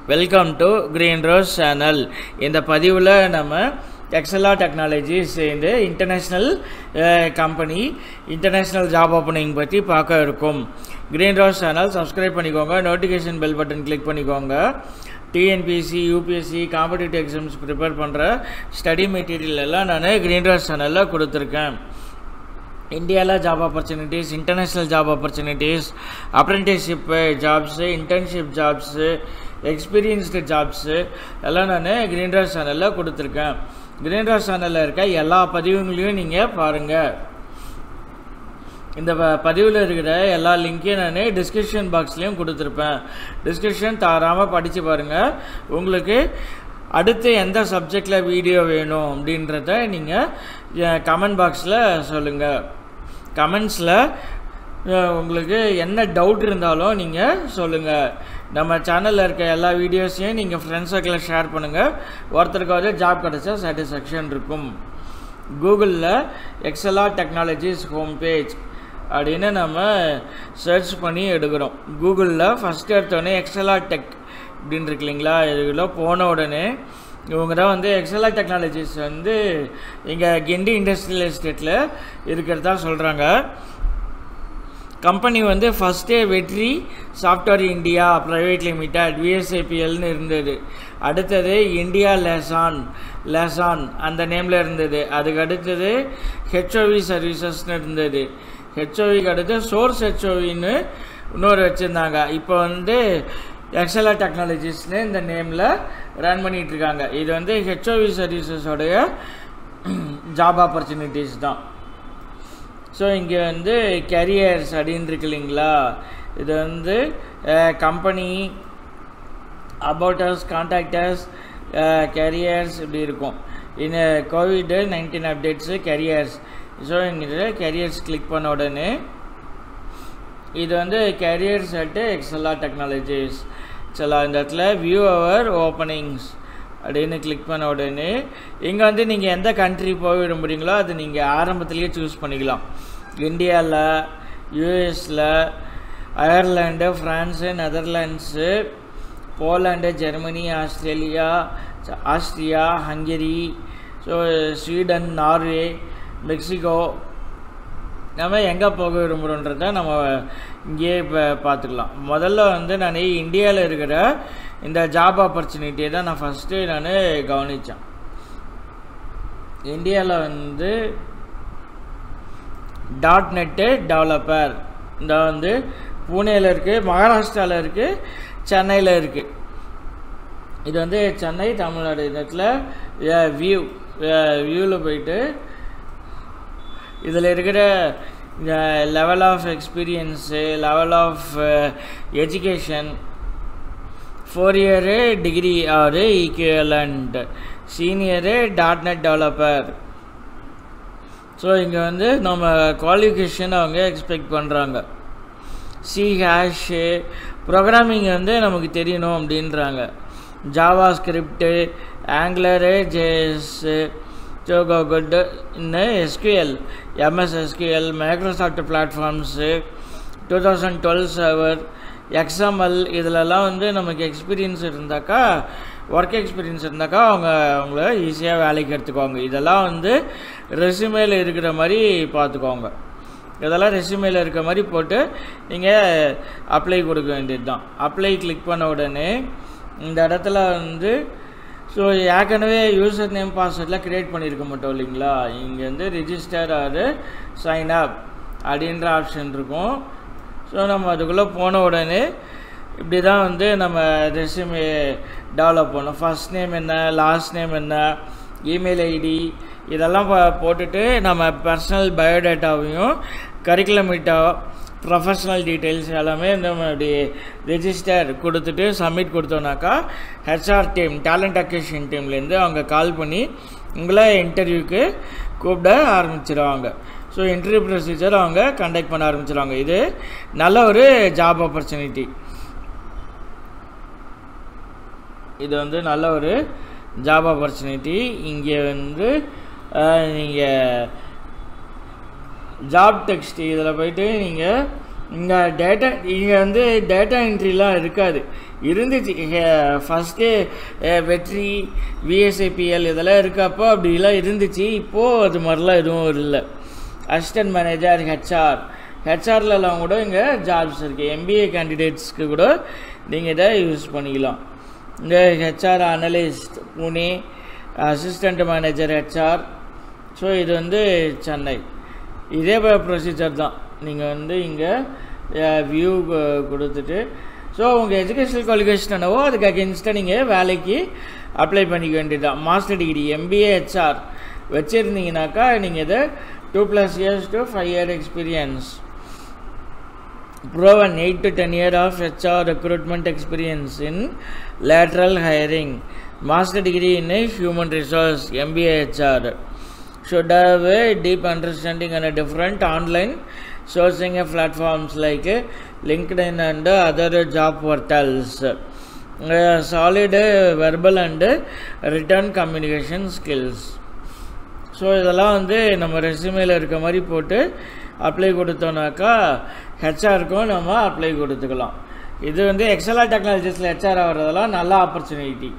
Welcome to green rose channel இந்த பதிவில் நம்ம எக்ஸலா டெக்னாலஜிஸ் இந்த international company international job opening பற்றி பார்க்க இருக்கும் கிரீன் ரோஸ் சேனல் சப்ஸ்கிரைப் பண்ணிக்கோங்க நோட்டிஃபிகேஷன் பெல் பட்டன் கிளிக் பண்ணிக்கோங்க TNPSC UPSC competitive exams prepare பண்ணுற ஸ்டடி மெட்டீரியல் எல்லாம் நான் கிரீன் ரோஸ் சேனலில் கொடுத்துருக்கேன் இந்தியாவில் job opportunities international job opportunities apprenticeship jobs internship jobs experienced jobs எல்லாம் நான் கிரீன்ராஜ் சேனலில் கொடுத்துருக்கேன் கிரீன்ராஜ் சேனலில் இருக்க எல்லா பதிவுங்களையும் நீங்கள் பாருங்கள் இந்த ப பதிவில் இருக்கிற எல்லா லிங்க்கையும் நான் டிஸ்கிரிப்ஷன் பாக்ஸ்லேயும் கொடுத்துருப்பேன் டிஸ்கிரிப்ஷன் தாராமல் படித்து பாருங்கள் உங்களுக்கு அடுத்து எந்த சப்ஜெக்டில் வீடியோ வேணும் அப்படின்றத நீங்கள் கமெண்ட் பாக்ஸில் சொல்லுங்கள் கமெண்ட்ஸில் உங்களுக்கு என்ன டவுட் இருந்தாலும் நீங்கள் சொல்லுங்கள் நம்ம சேனலில் இருக்க எல்லா வீடியோஸையும் நீங்கள் ஃப்ரெண்ட்ஸ் சர்க்கிளில் ஷேர் பண்ணுங்கள் ஒருத்தருக்காவது ஜாப் கிடச்சா சாட்டிஸ்ஃபேக்ஷன் இருக்கும் கூகுளில் எக்ஸலா டெக்னாலஜிஸ் ஹோம் பேஜ் அப்படின்னு நம்ம சர்ச் பண்ணி எடுக்கிறோம் கூகுளில் ஃபஸ்ட்டு எடுத்தோடனே எக்ஸலா டெக் அப்படின்னு இருக்கு இல்லைங்களா இதுக்குள்ள போன உடனே இவங்க தான் வந்து எக்ஸலா டெக்னாலஜிஸ் வந்து இங்கே கிண்டி இண்டஸ்ட்ரியல் எஸ்டேட்டில் இருக்கிறதா சொல்கிறாங்க கம்பெனி வந்து ஃபஸ்ட்டே Vetri software India private limited விஎஸ்ஐபிஎல்னு இருந்தது அடுத்தது இந்தியா லேசான் லேசான் அந்த நேமில் இருந்தது அதுக்கு அடுத்தது ஹெச்ஓவி சர்வீசஸ்னு இருந்தது ஹெச்ஓவிக்கு அடுத்து சோர்ஸ் ஹெச்ஓவின்னு இன்னொரு வச்சுருந்தாங்க இப்போ வந்து எக்ஸலா டெக்னாலஜிஸ்னு இந்த நேமில் ரன் பண்ணிகிட்ருக்காங்க இது வந்து ஹெச்ஓவி சர்வீசஸோடைய ஜாப் ஆப்பர்ச்சுனிட்டிஸ் தான் ஸோ இங்கே வந்து கெரியர்ஸ் அப்படின்னு இருக்கு இல்லைங்களா இது வந்து கம்பெனி அபவுட்டர்ஸ் கான்டாக்டர்ஸ் கெரியர்ஸ் இப்படி இருக்கும் இந்த COVID nineteen updates careers so இங்கே கெரியர்ஸ் கிளிக் பண்ண உடனே இது வந்து கெரியர்ஸ் அட்டு எக்ஸலா டெக்னாலஜிஸ் சில இந்த இடத்துல வியூ அவர் ஓப்பனிங்ஸ் அப்படின்னு கிளிக் பண்ண உடனே இங்கே வந்து நீங்கள் எந்த கண்ட்ரி போய் விரும்புகிறீங்களோ அது நீங்கள் ஆரம்பத்துலேயே சூஸ் பண்ணிக்கலாம் இந்தியாவில் யூஎஸில் Ireland France Netherlands Poland Germany Australia Austria Hungary so Sweden Norway Mexico நம்ம எங்கே போக விரும்புகிறோன்றத நம்ம இங்கேயே இப்போ பார்த்துக்கலாம் முதல்ல வந்து நான் இந்தியாவில் இருக்கிற இந்த ஜாப் ஆப்பர்ச்சுனிட்டியை தான் நான் ஃபஸ்ட்டு நான் கவனித்தேன் இந்தியாவில் வந்து டாட் நெட்டு டெவலப்பர் இந்த வந்து பூனேயில் இருக்குது மகாராஷ்டிராவில் இருக்குது சென்னையில் இருக்குது இது வந்து சென்னை தமிழ்நாடு இடத்துல வியூ வியூவில் போயிட்டு இதில் இருக்கிற level of experience level of education four year degree or equivalent senior dot net developer so இங்கே வந்து நம்ம குவாலிஃபிகேஷன் அவங்க எக்ஸ்பெக்ட் பண்ணுறாங்க சி ஹேஷு ப்ரோக்ராமிங் வந்து நமக்கு தெரியணும் அப்படின்றாங்க ஜாவா ஸ்கிரிப்டு ஆங்குலரு ஜேஎஸ்ஸு ஜோகோ குட்டு இன்னும் SQL MS SQL Microsoft platforms two thousand twelve server XML இதிலலாம் வந்து நமக்கு எக்ஸ்பீரியன்ஸ் இருந்தாக்கா ஒர்க் எக்ஸ்பீரியன்ஸ் இருந்தாக்கா அவங்க அவங்கள ஈஸியாக வேலைக்கு எடுத்துக்குவாங்க இதெல்லாம் வந்து ரெசியூமேல இருக்கிற மாதிரி பார்த்துக்கோங்க இதெல்லாம் ரெசியூமேல இருக்க மாதிரி போட்டு நீங்கள் அப்ளை கொடுக்க வேண்டியது தான் அப்ளை கிளிக் பண்ண உடனே இந்த இடத்துல வந்து ஸோ ஏற்கனவே யூசர் நேம் பாஸ்வேர்ட்லாம் க்ரியேட் பண்ணியிருக்க மாட்டோம் இல்லைங்களா இங்கே வந்து ரிஜிஸ்டர் ஆறு சைன் அப் அப்படின்ற ஆப்ஷன் இருக்கும் ஸோ நம்ம அதுக்குள்ளே போன உடனே இப்படி தான் வந்து நம்ம ரெசியூமே டெவலப் பண்ணோம் ஃபஸ்ட் நேம் என்ன லாஸ்ட் நேம் என்ன இமெயில் ஐடி இதெல்லாம் போட்டுட்டு நம்ம பர்சனல் பயோடேட்டாவையும் கரிக்குலமிட்டா ப்ரொஃபஷ்னல் டீட்டெயில்ஸ் எல்லாமே நம்ம அப்படி ரெஜிஸ்டர் கொடுத்துட்டு சப்மிட் கொடுத்தோன்னாக்கா ஹெச்ஆர் டீம் டேலண்ட் அக்வேஷன் டீம்லேருந்து அவங்க கால் பண்ணி உங்களை இன்டர்வியூக்கு கூப்பிட ஆரம்பிச்சிடுவாங்க ஸோ இன்டர்வியூ ப்ரொசீஜர் அவங்க கண்டக்ட் பண்ண ஆரம்பிச்சிடுவாங்க இது நல்ல ஒரு ஜாப் ஆப்பர்ச்சுனிட்டி இது வந்து நல்ல ஒரு ஜாப் ஆப்பர்ச்சுனிட்டி இங்கே வந்து நீங்கள் ஜாப் டெக்ஸ்ட் இதில் போயிட்டு நீங்கள் இங்கே டேட்டா இங்கே வந்து டேட்டா என்ட்ரிலாம் இருக்காது இருந்துச்சு ஃபஸ்ட்டு வெற்றி விஎஸ்ஐபிஎல் இதெல்லாம் இருக்கப்போ அப்படிலாம் இருந்துச்சு இப்போது அது மாதிரிலாம் எதுவும் இல்லை அசிஸ்டன்ட் மேனேஜர் ஹெச்ஆர் ஹெச்ஆர்லலாம் கூட இங்கே ஜாப்ஸ் இருக்குது எம்பிஏ கேண்டிடேட்ஸ்க்கு கூட நீங்கள் இதை யூஸ் பண்ணிக்கலாம் இந்த HR analyst Pune assistant manager HR so இது வந்து சென்னை இதே ப்ரொசீஜர் தான் நீங்கள் வந்து இங்கே வியூ கொடுத்துட்டு ஸோ உங்கள் எஜுகேஷனல் குவாலிஃபிகேஷன் என்னவோ அதுக்கு அகேன்ஸ்டாக நீங்கள் வேலைக்கு அப்ளை பண்ணிக்க வேண்டியது தான் மாஸ்டர் டிகிரி எம்பிஏ ஹெச்ஆர் வச்சுருந்தீங்கனாக்கா நீங்கள் இதை two plus years to five year experience proven 8 to 10 year of HR recruitment experience in lateral hiring, master degree in human resource, MBA HR. Should have a deep understanding on a different online sourcing platforms like LinkedIn and other job portals. Uh, solid uh, verbal and written communication skills. So இதெல்லாம் வந்து நம்ம ரெஸ்யூமேல இருக்க மாதிரி போட்டு apply கொடுத்தோன்னாக்கா ஹெச்ஆருக்கும் நம்ம apply கொடுத்துக்கலாம் இது வந்து எக்ஸலா டெக்னாலஜிஸில் ஹெச்ஆர் ஆகிறதெல்லாம் நல்ல ஆப்பர்ச்சுனிட்டி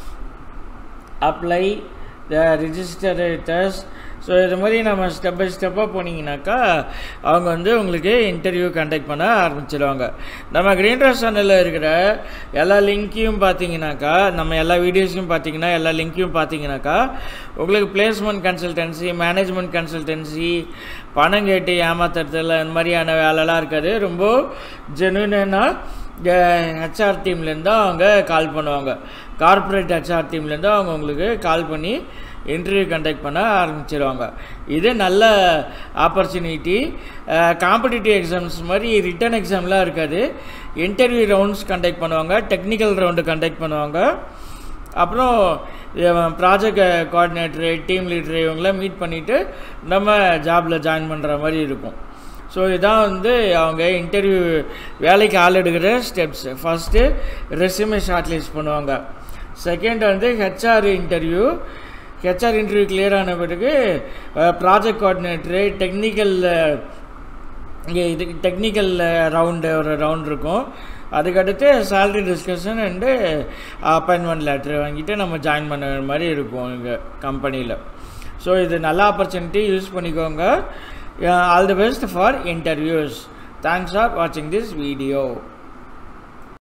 அப்ளை த ரிஜிஸ்டரேட்டர்ஸ் ஸோ இது மாதிரி நம்ம ஸ்டெப் பை ஸ்டெப்பாக போனீங்கன்னாக்கா அவங்க வந்து உங்களுக்கு இன்டர்வியூ கண்டக்ட் பண்ண ஆரம்பிச்சிடுவாங்க நம்ம க்ரீன் ட்ரெஸ் சேனலில் இருக்கிற எல்லா லிங்க்கையும் பார்த்தீங்கன்னாக்கா நம்ம எல்லா வீடியோஸையும் பார்த்தீங்கன்னா எல்லா லிங்க்கையும் பார்த்தீங்கன்னாக்கா உங்களுக்கு பிளேஸ்மெண்ட் கன்சல்டன்சி மேனேஜ்மெண்ட் கன்சல்டன்சி பணம் கேட்டு ஏமாத்துறதுல இந்த மாதிரியான வேலைலாம் இருக்காது ரொம்ப ஜெனுவனாக ஹெச்ஆர் டீம்லேருந்து அவங்க கால் பண்ணுவாங்க கார்ப்பரேட் ஹெச்ஆர் டீம்லேருந்து அவங்க உங்களுக்கு கால் பண்ணி இன்டர்வியூ கண்டக்ட் பண்ண ஆரம்பிச்சிடுவாங்க இது நல்ல ஆப்பர்ச்சுனிட்டி காம்படிட்டிவ் எக்ஸாம்ஸ் மாதிரி ரிட்டன் எக்ஸாம்லாம் இருக்காது இன்டர்வியூ ரவுண்ட்ஸ் கண்டக்ட் பண்ணுவாங்க டெக்னிக்கல் ரவுண்டு கண்டக்ட் பண்ணுவாங்க அப்புறம் ப்ராஜெக்ட் கோஆர்டினேட்டரு டீம் லீடரு இவங்களாம் மீட் பண்ணிவிட்டு நம்ம ஜாபில் ஜாயின் பண்ணுற மாதிரி இருக்கும் ஸோ இதான் வந்து அவங்க இன்டர்வியூ வேலைக்கு ஆள் எடுக்கிற steps first resume shortlist பண்ணுவாங்க செகண்ட் வந்து HR interview HR interview clear ஆன பிறகு ப்ராஜெக்ட் கோஆர்டினேட்டரு டெக்னிக்கல் இங்கே இது டெக்னிக்கல் ரவுண்டு ஒரு ரவுண்ட் இருக்கும் அதுக்கடுத்து salary discussion and appointment letter வாங்கிட்டு நம்ம ஜாயின் பண்ண மாதிரி இருக்கும் இங்கே கம்பெனியில் ஸோ இது நல்ல ஆப்பர்ச்சுனிட்டி யூஸ் பண்ணிக்கோங்க all the best for interviews thanks for வாட்சிங் திஸ் வீடியோ